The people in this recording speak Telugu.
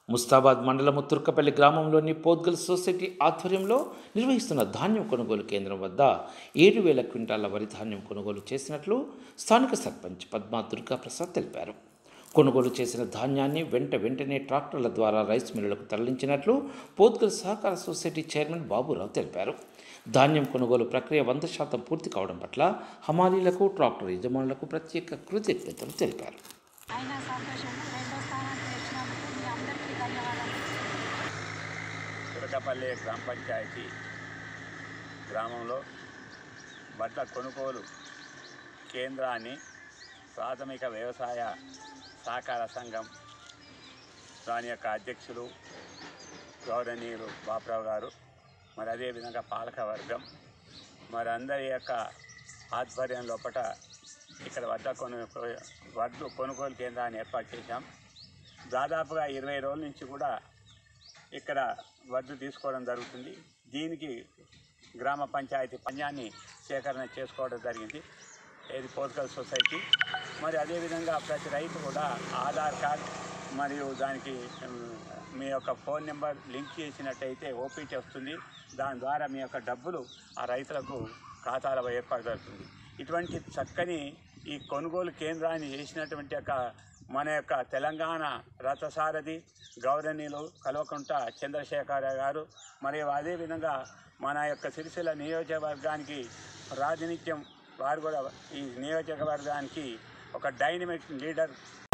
ముస్తాబాద్ మండలము తుర్కపల్లి గ్రామంలోని పోద్గల్ సొసైటీ ఆధ్వర్యంలో నిర్వహిస్తున్న ధాన్యం కొనుగోలు కేంద్రం వద్ద ఏడు వేల క్వింటాల వరి ధాన్యం కొనుగోలు చేసినట్లు స్థానిక సర్పంచ్ పద్మా దుర్గాప్రసాద్ తెలిపారు కొనుగోలు చేసిన ధాన్యాన్ని వెంట వెంటనే ట్రాక్టర్ల ద్వారా రైస్ మిల్లులకు తరలించినట్లు పోద్గల్ సహకార సొసైటీ చైర్మన్ బాబురావు తెలిపారు ధాన్యం కొనుగోలు ప్రక్రియ వంద శాతం పూర్తి కావడం పట్ల హమాలీలకు ట్రాక్టర్ యజమానులకు ప్రత్యేక కృతజ్ఞతలు తెలిపారు అయినా సంతోషము రెండో స్థానానికి వచ్చినందుకు మీ అందరికీ ధన్యవాదాలు తురకపల్లి గ్రామ పంచాయతీ గ్రామంలో వడ్ల కొనుగోలు కేంద్రాన్ని ప్రాథమిక వ్యవసాయ సహకార సంఘం దాని యొక్క అధ్యక్షులు గౌరవనీయులు బాపురావు గారు మరి అదేవిధంగా పాలక వర్గం మరి అందరి యొక్క ఆధ్వర్యం లోపల ఇక్కడ వడ్ల కొను వడ్లు కొనుగోలు కేంద్రాన్ని ఏర్పాటు చేశాం దాదాపుగా ఇరవై రోజుల నుంచి కూడా ఇక్కడ వడ్లు తీసుకోవడం జరుగుతుంది దీనికి గ్రామ పంచాయతీ పన్యాన్ని సేకరణ చేసుకోవడం జరిగింది ఏది పోర్కల్ సొసైటీ మరి అదేవిధంగా ప్రతి రైతు కూడా ఆధార్ కార్డ్ మరియు దానికి ఉమ్, మీ యొక్క ఫోన్ నెంబర్ లింక్ చేసినట్టయితే ఓపీటీ వస్తుంది దాని ద్వారా మీ యొక్క డబ్బులు ఆ రైతులకు ఖాతాలో ఏర్పాటు జరుగుతుంది ఇటువంటి చక్కని ఈ కొనుగోలు కేంద్రాన్ని చేసినటువంటి యొక్క మన యొక్క తెలంగాణ రథసారథి గౌరవనీయులు కల్వకుంట చంద్రశేఖర గారు మరియు అదేవిధంగా మన యొక్క సిరిసిల్ల నియోజకవర్గానికి ప్రాతినిధ్యం వారు కూడా ఈ నియోజకవర్గానికి ఒక డైనమిక్ లీడర్